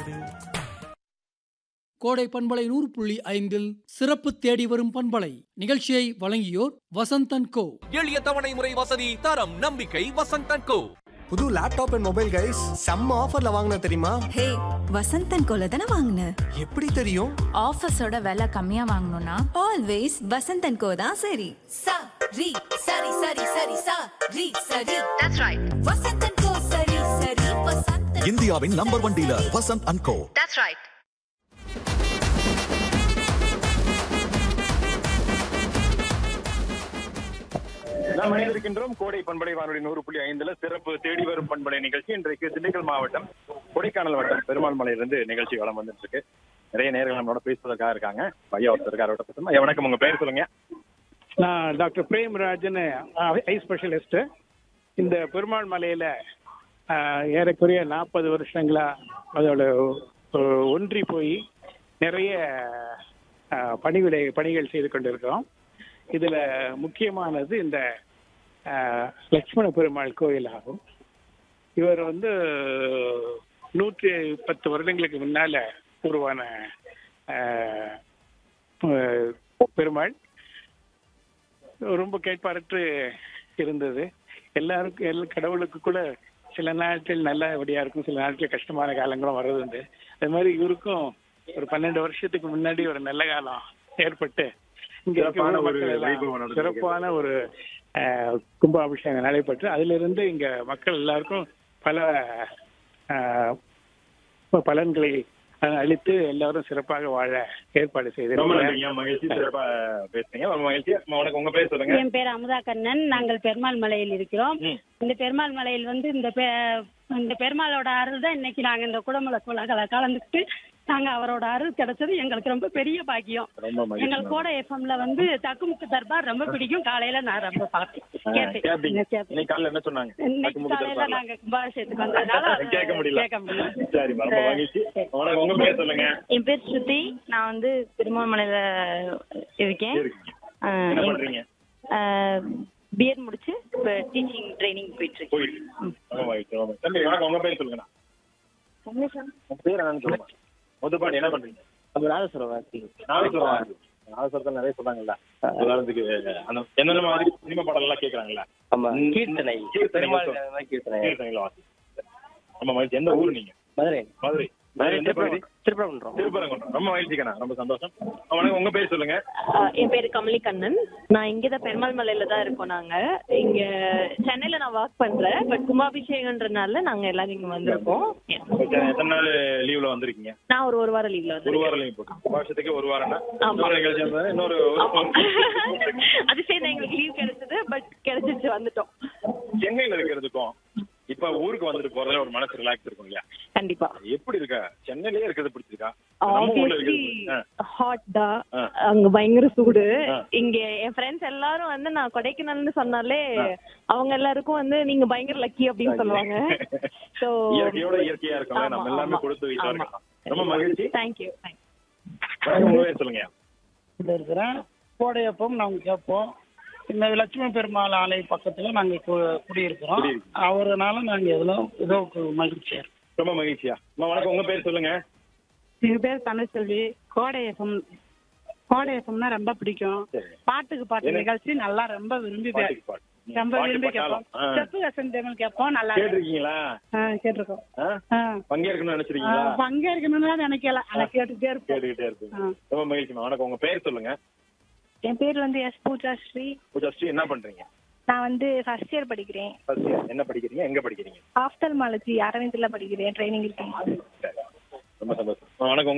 கோடை பண்பலை நூறு புள்ளி ஐந்தில் சிறப்பு தேடி வரும் பண்பலை நிகழ்ச்சியை வழங்கியோர் வசந்தன் கோ எளிய தவணை முறை வசதி தரம் நம்பிக்கை வசந்தன் கோ புது லேப்டாப் அண்ட் மொபைல் கைஸ் செம்ம ஆஃபர்ல வாங்கின தெரியுமா ஹே வசந்தன் கோல தானே வாங்கின எப்படி தெரியும் ஆஃபீஸோட விலை கம்மியா வாங்கணும்னா ஆல்வேஸ் வசந்தன் கோ தான் சரி sa ri sari sari sari sa ri sari that's right vasantan ko sari sari vasantan இந்தியாவின் number one dealer Vasanth and co that's right நாம் இணைந்திருக்கின்றோம் கோடை பண்படை வானொலி நூறு புள்ளி ஐந்துல சிறப்பு தேடி வரும் பண்படை நிகழ்ச்சி இன்றைக்கு திண்டுக்கல் மாவட்டம் கொடைக்கானல் வட்டம் பெருமாள் மலையிலிருந்து நிகழ்ச்சி வளம் வந்துட்டு இருக்கு நிறைய நேர்கள் நம்மளோட பேசுவதற்காக இருக்காங்க பையா ஒருத்தர் இருக்காரு அவர்கிட்ட பேசணும் ஐயா, வணக்கம் உங்க பேர் சொல்லுங்க நான் டாக்டர் பிரேம்ராஜன் ஐ ஸ்பெஷலிஸ்ட் இந்த பெருமாள் மலையில ஆஹ், ஏறக்குறைய நாற்பது வருஷங்களா அதோட ஒ- ஒன்றி போய் நிறைய ஆஹ், பணிவிடை பணிகள் செய்து கொண்டிருக்கிறோம் இதுல முக்கியமானது இந்த ஆஹ், லட்சுமண பெருமாள் கோயில் ஆகும் இவர் வந்து நூற்றி பத்து வருடங்களுக்கு முன்னால உருவான ஆஹ், ஆஹ், பெருமாள் ரொம்ப கேட்பாரற்று இருந்தது எல்லாருக்கும் எல்லா கடவுளுக்கு கூட சில நாட்கள் நல்லபடியா இருக்கும் சில நாட்கள் கஷ்டமான காலங்களும் வர்றது உண்டு அது மாதிரி இவருக்கும் ஒரு பன்னெண்டு வருஷத்துக்கு முன்னாடி ஒரு நல்ல காலம் ஏற்பட்டு இங்க இருக்க சிறப்பான ஊர் ஒரு மக்கள் எல்லாம் வைபவம் நடந்திருக்கு. சிறப்பான ஒரு அஹ், கும்பாபிஷேகம் நடைபெற்று அதுல இருந்து இங்க மக்கள் எல்லாருக்கும் பல அஹ், பலன்களை அஹ், அளித்து எல்லாரும் சிறப்பாக வாழ ஏற்பாடு ரொம்ப செய்திருக்கிறார் நன்றிங்க மகிழ்ச்சி சிறப்பா பேசுறீங்க ரொம்ப மகிழ்ச்சி அம்மா, வணக்கம் உங்க பேர் சொல்லுங்க என் பேர் அமுதா கண்ணன் நாங்கள் பெருமாள் மலையில் இருக்கிறோம் ம். இந்த பெருமாள் மலையில் வந்து இந்த பெ- இந்த பெருமாளோட அருள் தான் இன்னைக்கு நாங்க இந்த குடமுல குலகளை கலந்துக்கிட்டு நாங்க அவரோட அருள் கிடைச்சது எங்களுக்கு ரொம்ப பெரிய பாக்கியம் ரொம்ப மகிழ்ச்சி எங்கள் கோடை எஃப்எம்ல வந்து தக்குமுக்கு தர்பார் ரொம்ப பிடிக்கும் காலையில நான் ரொம்ப பார்த்தேன் ஆ, கேட்டேன் கேட்டீங்க கேட்டேன். இன்னைக்கு காலையில என்ன சொன்னாங்க இன்னைக்கு தக்குமுக்கு காலையில தர்பார்ல. நாங்க கும்பாபிஷேகத்துக்கு வந்ததுனால அதை கேட்க முடியல கேட்க முடியல சரி ரொம்ப மகிழ்ச்சி வணக்கம் உங்க பேர் சொல்லுங்க என் பேர் ஸ்ருதி நான் வந்து திருமாமலையில இருக்கேன் இருக்கீங்க. என்ன பண்றீங்க பிஎட் முடிச்சு இப்போ டீச்சிங் ட்ரைனிங் போயிட்டு இருக்கேன் போயிட்டு ரொம்ப மகிழ்ச்சி ரொம்ப மகிழ்ச்சி. தம்பி வணக்கம் உங்க பேர் சொல்லுங்க உங்க பேர் என்னன்னு சொல்லுங்க முத்துப்பாண்டி என்ன பண்றீங்க நாகேஸ்வரம் நாகேஸ்வரத்தில் நிறைய சொல்றாங்கல்ல உதாரணத்துக்கு அந்த என்னென்ன மாதிரி சினிமா பாடல் எல்லாம் கேக்குறாங்கல்ல ஆமா கீர்த்தனை கீர்த்தனை பெருமாள் மட்டும். மாதிரி கீர்த்தனை கீர்த்தனைகளை வாசி ரொம்ப மகிழ்ச்சி எந்த ஊர் நீங்க மதுரை மதுரை மதுரை எந்த பகுதி திருப்பரங்குன்றம் திருப்பரங்குன்றம் ரொம்ப மகிழ்ச்சிக்கண்ணா ரொம்ப சந்தோஷம் வணக்கம் உங்க பேர் சொல்லுங்க என் பேர் கமலி கண்ணன் நான் இங்கே தான் பெருமாள் மலையில தான் இருக்கோம் நாங்க இங்க சென்னையில நான் ஒர்க் பண்றேன் பட் கும்பாபிஷேகன்றனால நாங்க எல்லாரும் இங்க வந்திருக்கோம் Yeah. ஓகே, எத்தனை நாள் லீவ்ல வந்திருக்கீங்க நான் ஒரு ஒரு வாரம் லீவ்ல ஒரு வந்திருக்கேன் வாரம் லீவ் போட்டு வருஷத்துக்கு ஒரு வாரம்னா ஆமா. இன்னொரு நிகழ்ச்சி வந்தா இன்னொரு ஆமா. அது சரி எங்களுக்கு லீவ் கிடைச்சது பட் கிடைச்சிச்சு வந்துட்டோம் சென்னையில இருக்கிறதுக்கும் இப்ப ஊருக்கு வந்துட்டு போறதுல ஒரு மனசு ரிலாக்ஸ் இருக்கும் இல்லையா கண்டிப்பா எப்படி இருக்கா சென்னையிலே இருக்கிறது பிடிச்சிருக்கா நம்ம ஊர்ல ஆப்வியஸ்லி இருக்கிறது ஆ. ஹாட் தான் ஆ. அங்க பயங்கர சூடு ஆ. இங்க என் ஃப்ரெண்ட்ஸ் எல்லாரும் வந்து நான் கொடைக்கானல்னு சொன்னாலே அவங்க எல்லாருக்கும் வந்து நீங்க பயங்கர லக்கி அப்படின்னு சொல்லுவாங்க சோ இயற்கையோட இயற்கையா இருக்கோம்ல நம்ம எல்லாமே கொடுத்து வைத்தா இருக்கலாம் ரொம்ப மகிழ்ச்சி தேங்க்யூ வணக்கம் உங்க பேர் சொல்லுங்க இதுல இருக்கிறேன் கோடையப்பம் நாங்க கேட்போம் இந்த லட்சுமி பெருமாள் ஆலை பக்கத்துல நாங்க கு- குடியிருக்கிறோம் குடியிருக்கீங்க. அவரனால நாங்க எதுவும் ஏதோ மகிழ்ச்சியா இருக்கோம் ரொம்ப மகிழ்ச்சியா அம்மா, வணக்கம் உங்க பேர் சொல்லுங்க எங்க பேர் தமிழ்செல்வி கோடை எஃப்எம் கோடை எஃப்எம்னா ரொம்ப பிடிக்கும் சரி. பாட்டுக்கு பாட்டு என்ன? நிகழ்ச்சி நல்லா ரொம்ப விரும்பி பே- பாட்டுக்கு பாட்டு. ரொம்ப பாட்டு விரும்பி பாட்டாலும். கேட்போம் ஆ. செப்பு வசந்தமிழ் கேட்போம் நல்லா இருக்கும். கேட்டிருக்கீங்களா ஆ, கேட்டிருக்கோம் ஆ? ஆ. பங்கேற்கணும்னு ஆ, நினைச்சிருக்கீங்களா பங்கேற்கணும்னு தான் நினைக்கல ஆனா கேட்டுட்டே இருப்போம் கேட்டுக்கிட்டே இருப்பீங்க ஆ. ரொம்ப மகிழ்ச்சி வணக்கம் உங்க பேர் சொல்லுங்க என் பேர் வந்து எஸ் பூஜா ஸ்ரீ பூஜா ஸ்ரீ என்ன பண்றீங்க நான் வந்து ஃபர்ஸ்ட் இயர் படிக்கிறேன் First year. என்ன படிக்கிறீங்க எங்க படிக்கிறீங்க ஆஃப்டல்மாலஜி அரவிந்தில் படிக்கிறேன் ட்ரைனிங் இருக்கேன் சரி. ரொம்ப சந்தோஷம் வணக்கம்